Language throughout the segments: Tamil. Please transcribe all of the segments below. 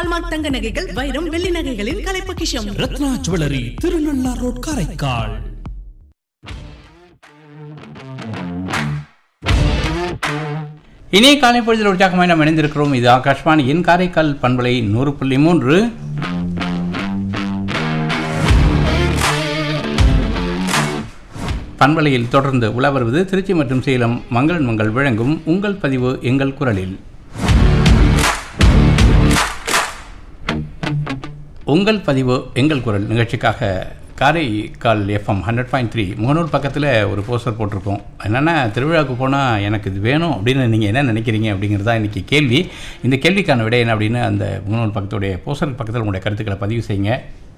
ஹால்மார்க் தங்க நகைகள் வைரம் வெள்ளி நகைகளின் கலைப்பொக்கிஷம் ரத்னா ஜுவல்லரி திருநள்ளார் ரோட் காரைக்கால் இனிய காலை பொழுதில் உற்சாகமாய் நாம் இணைந்திருக்கிறோம் இது ஆகாஷ்வாணியின் காரைக்கால் பண்பலை நூறு புள்ளி மூன்று பண்பலையில் தொடர்ந்து உலா வருவது திருச்சி மற்றும் சேலம் மங்களன் மங்கள் வழங்கும் உங்கள் பதிவு எங்கள் குரலில் உங்கள் பதிவு எங்கள் குரல் நிகழ்ச்சிக்காக Karaikal FM hundred point three முகநூல் பக்கத்தில் ஒரு போஸ்டர் போட்டிருக்கோம் என்னென்னா திருவிழாவுக்கு போனால் எனக்கு இது வேணும் அப்படின்னு நீங்கள் என்ன நினைக்கிறீங்க அப்படிங்கிறது தான் இன்றைக்கி கேள்வி இந்த கேள்விக்கான விடை என்ன அப்படின்னு அந்த முகநூல் பக்கத்துடைய போஸ்டர் பக்கத்தில் உங்களுடைய கருத்துக்களை பதிவு செய்யுங்க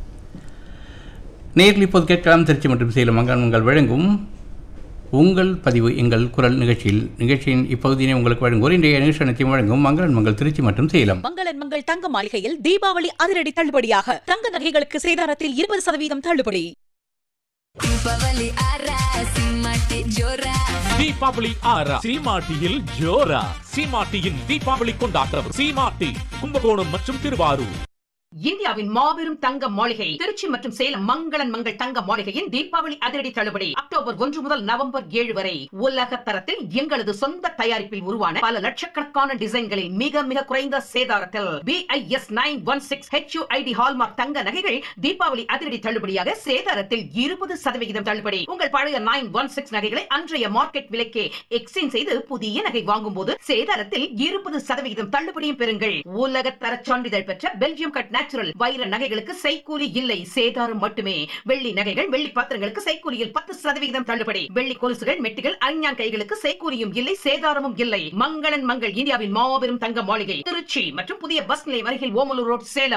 நேரில் இப்போது கேட்கலாம் திருச்சி மற்றும் சேலம் மங்கள் வழங்கும் உங்கள் பதிவு எங்கள் குரல் நிகழ்ச்சியில் நிகழ்ச்சியின் இப்பகுதியினை உங்களுக்கு வழங்குவோர் இன்றைய நிகழ்ச்சி அனைத்தையும் வழங்கும் மங்களன் மங்கள் திருச்சி மற்றும் சேலம் மங்களன் மங்கள் தங்க மாளிகையில் தீபாவளி அதிரடி தள்ளுபடியாக தங்க நகைகளுக்கு சேதாரத்தில் இருபது சதவீதம் தள்ளுபடி ದೀಪಾವಳಿ ಆರ ಸಿಂಹಕ್ಕೆ ಜೋರ தீபாவளி ஆறா சீமாட்டியில் ஜோரா சீமாட்டியின் தீபாவளி கொண்டாட்டம் சீமாட்டி கும்பகோணம் மற்றும் திருவாரூர் இந்தியாவின் மாபெரும் தங்க மாளிகை திருச்சி மற்றும் சேலம் மங்களன் மங்கள் தங்க மாளிகையின் தீபாவளி அதிரடி தள்ளுபடி அக்டோபர் ஒன்று முதல் நவம்பர் ஏழு வரை உலக தரத்தில் எங்களது சொந்த தயாரிப்பில் உருவான பல லட்சக்கணக்கான டிசைன்களில் மிக மிக குறைந்த சேதாரத்தில் BIS nine one six HUID hallmark தங்க நகைகள் தீபாவளி அதிரடி தள்ளுபடியாக சேதாரத்தில் இருபது சதவிகிதம் தள்ளுபடி உங்கள் பழைய நைன் ஒன் சிக்ஸ் நகைகளை அன்றைய மார்க்கெட் விலைக்கே எக்ஸ்சேஞ்ச் செய்து புதிய நகை வாங்கும் போது சேதாரத்தில் இருபது சதவிகிதம் தள்ளுபடியும் பெறுங்கள் உலக தர சான்றிதழ் பெற்ற பெல்ஜியம் கட் நேச்சுரல் வைர நகைகளுக்கு செய்கூலி இல்லை சேதாரம் மட்டுமே வெள்ளி நகைகள் வெள்ளி பாத்திரங்களுக்கு செய்கூலியில் பத்து சதவிகிதம் தள்ளுபடி வெள்ளி கொலுசுகள் மெட்டிகள் அஞ்ஞான் கைகளுக்கு செய்கூலியும் இல்லை சேதாரமும் இல்லை மங்களன் மங்கள் இந்தியாவின் மாபெரும் தங்க மாளிகை திருச்சி மற்றும் புதிய பஸ் நிலையம் அருகில் ஓமலூர் ரோட் சேலம்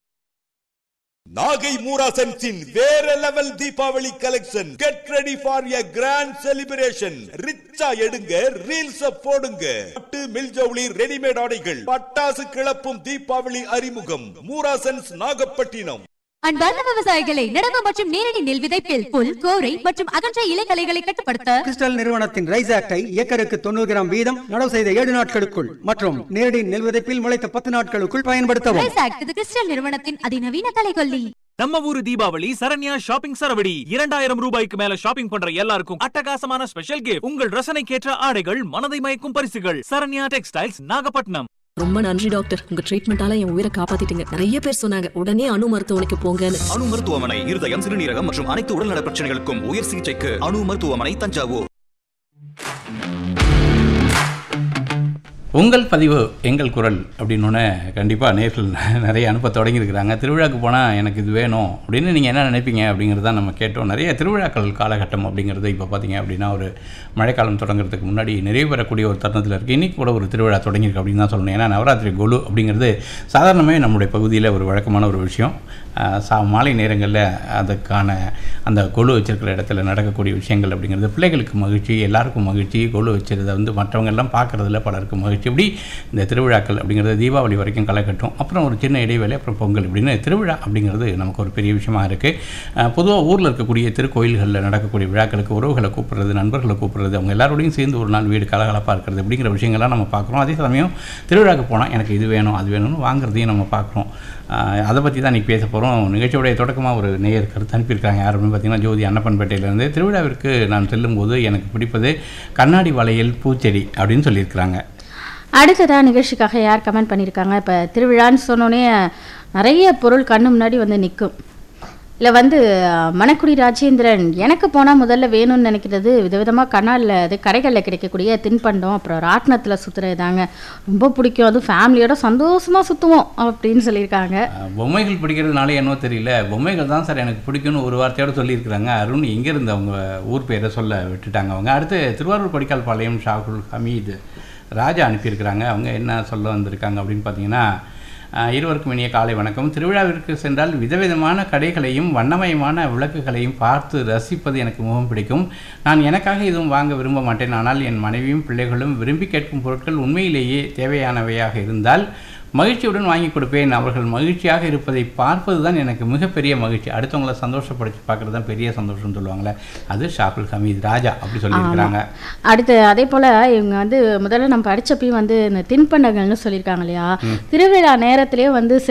நாகை மூராசன்ஸின் வேற level Deepavali collection get ready for a grand celebration ரிச்சா எடுங்க ரீல்ஸ் போடுங்க பட்டு மில்ஜவுளி ரெடிமேட் ஆடைகள் பட்டாசு கிளப்பும் தீபாவளி அறிமுகம் மூராசன்ஸ் நாகப்பட்டினம் அன்பார்ந்த விவசாயிகளை நடவு மற்றும் நேரடி நெல் விதைப்பில் புல் கோரை மற்றும் அகன்ற இலைகளைகளை கட்டுப்படுத்த கிறிஸ்டல் நிறுவனத்தின் ரைஸ் ஆக்டை ஏக்கருக்கு தொண்ணூறு கிராம் வீதம் நடவு செய்த ஏழு நாட்களுக்குள் மற்றும் நேரடி நெல் விதைப்பில் முளைத்த பத்து நாட்களுக்குள் பயன்படுத்தவும் ரைஸ் ஆக்ட் இது கிறிஸ்டல் நிறுவனத்தின் அதிநவீன கலைகொல்லி நம்ம ஊரு தீபாவளி சரண்யா ஷாப்பிங் சரவடி இரண்டாயிரம் ரூபாய்க்கு மேல ஷாப்பிங் பண்ற எல்லாருக்கும் அட்டகாசமான ஸ்பெஷல் கிஃப்ட் உங்கள் ரசனைக்கேற்ற ஆடைகள் மனதை மயக்கும் பரிசுகள் சரண்யா டெக்ஸ்டைல்ஸ் நாகப்பட்டினம் ரொம்ப நன்றி டாக்டர் உங்க ட்ரீட்மெண்டால என் உயிரை காப்பாத்திட்டீங்க நிறைய பேர் சொன்னாங்க உடனே அணு மருத்துவமனைக்கு போங்கன்னு அணு மருத்துவமனை இருதயம் சிறுநீரகம் மற்றும் அனைத்து உடல்நல பிரச்சனைகளுக்கும் உயர் சிகிச்சைக்கு அணு மருத்துவமனை தஞ்சாவூர் உங்கள் பதிவு எங்கள் குரல் அப்படின்னோடனே கண்டிப்பாக நேர்கள் நிறைய அனுப்ப தொடங்கியிருக்கிறாங்க திருவிழாக்கு போனால் எனக்கு இது வேணும் அப்படின்னு நீங்கள் என்ன நினைப்பீங்க அப்படிங்கிறது தான் நம்ம கேட்டோம் நிறைய திருவிழாக்கள் காலகட்டம் அப்படிங்கிறது இப்போ பார்த்தீங்க அப்படின்னா ஒரு மழைக்காலம் தொடங்குறதுக்கு முன்னாடி நிறைவு பெறக்கூடிய ஒரு தருணத்தில் இருக்குது இன்றைக்கி கூட ஒரு திருவிழா தொடங்கியிருக்கு அப்படின்னு தான் சொல்லணும் ஏன்னா நவராத்திரி கொலு அப்படிங்கிறது சாதாரணமே நம்முடைய பகுதியில் ஒரு வழக்கமான ஒரு விஷயம் ஆஹ் சா மாலை நேரங்களில் அதுக்கான அந்த கொலு வச்சிருக்கிற இடத்துல நடக்கக்கூடிய விஷயங்கள் அப்படிங்கிறது பிள்ளைகளுக்கு மகிழ்ச்சி எல்லாருக்கும் மகிழ்ச்சி கொலு வச்சிருந்த வந்து மற்றவங்க எல்லாம் பார்க்குறதுல பலருக்கு மகிழ்ச்சி இப்படி இந்த திருவிழாக்கள் அப்படிங்கிறது தீபாவளி வரைக்கும் களைகட்டும் அப்புறம் ஒரு சின்ன இடைவேளை அப்புறம் பொங்கல் இப்படின்னு திருவிழா அப்படிங்கிறது நமக்கு ஒரு பெரிய விஷயமா இருக்குது பொதுவாக ஊரில் இருக்கக்கூடிய திருக்கோயில்களில் நடக்கக்கூடிய விழாக்களுக்கு உறவுகளை கூப்பிடுறது நண்பர்களை கூப்பிடுறது அவங்க எல்லாரோடையும் சேர்ந்து ஒரு நாள் வீடு கலகலப்பாக இருக்கிறது அப்படிங்கிற விஷயங்கள்லாம் நம்ம பார்க்குறோம் அதே சமயம் திருவிழாக்கு போனால் எனக்கு இது வேணும் அது வேணும்னு வாங்குறதையும் நம்ம பார்க்குறோம் ஆஹ் அதை பற்றி தான் இன்றைக்கி பேச போகிறோம் நிகழ்ச்சியுடைய தொடக்கமாக ஒரு நேயர் கருத்து அனுப்பியிருக்காங்க யார் அப்படின்னு பார்த்தீங்கன்னா ஜோதி அன்னப்பன்பேட்டையிலேருந்து திருவிழாவிற்கு நான் செல்லும்போது எனக்கு பிடிப்பது கண்ணாடி வளையல் பூச்செடி அப்படின்னு சொல்லியிருக்கிறாங்க அடுத்ததா நிகழ்ச்சிக்காக யார் கமெண்ட் பண்ணியிருக்காங்க இப்போ திருவிழான்னு சொன்னோன்னே நிறைய பொருள் கண்ணு முன்னாடி வந்து நிற்கும் இல்லை வந்து மணக்குடி ராஜேந்திரன் எனக்கு போனால் முதல்ல வேணும்னு நினைக்கிறது விதவிதமாக கண்ணாலில் அது கடைகளில் கிடைக்கக்கூடிய தின்பண்டம் அப்புறம் ராட்டினத்தில் சுற்றுறது தாங்க ரொம்ப பிடிக்கும் அதுவும் ஃபேமிலியோட சந்தோஷமாக சுற்றுவோம் அப்படின்னு சொல்லியிருக்காங்க ஆஹ் பொம்மைகள் பிடிக்கிறதுனால என்னவோ தெரியல பொம்மைகள் தான் சார் எனக்கு பிடிக்கும்னு ஒரு வார்த்தையோட சொல்லியிருக்கிறாங்க அருண் எங்கேருந்து அவங்க ஊர் பேரை சொல்ல விட்டுட்டாங்க அவங்க அடுத்து திருவாரூர் கொடிக்கால் பாளையம் ஷாகுல் ஹமீது ராஜா அனுப்பியிருக்கிறாங்க அவங்க என்ன சொல்ல வந்திருக்காங்க அப்படின்னு பார்த்தீங்கன்னா ஆஹ் இருவருக்கும் இனிய காலை வணக்கம் திருவிழாவிற்கு சென்றால் விதவிதமான கடைகளையும் வண்ணமயமான விளக்குகளையும் பார்த்து ரசிப்பது எனக்கு மிகவும் பிடிக்கும் நான் எனக்காக எதுவும் வாங்க விரும்ப மாட்டேன் ஆனால் என் மனைவியும் பிள்ளைகளும் விரும்பி கேட்கும் பொருட்கள் உண்மையிலேயே தேவையானவையாக இருந்தால் மகிழ்ச்சியுடன் வாங்கி கொடுப்பேன் அவர்கள் மகிழ்ச்சியாக இருப்பதை பார்ப்பது தான் எனக்கு மிகப்பெரிய மகிழ்ச்சி அடுத்தவங்களை சந்தோஷப்படுத்தி பார்க்குறது தான் பெரிய சந்தோஷம்னு சொல்லுவாங்களே அது ஷாகுல் ஹமீத் ராஜா அப்படி சொல்லியிருக்கிறாங்க அடுத்து அதே போல் இவங்க வந்து முதல்ல நம்ம படிச்சப்பயும் வந்து இந்த தின்பண்டங்கள்னு சொல்லியிருக்காங்க இல்லையா திருவிழா நேரத்திலே வந்து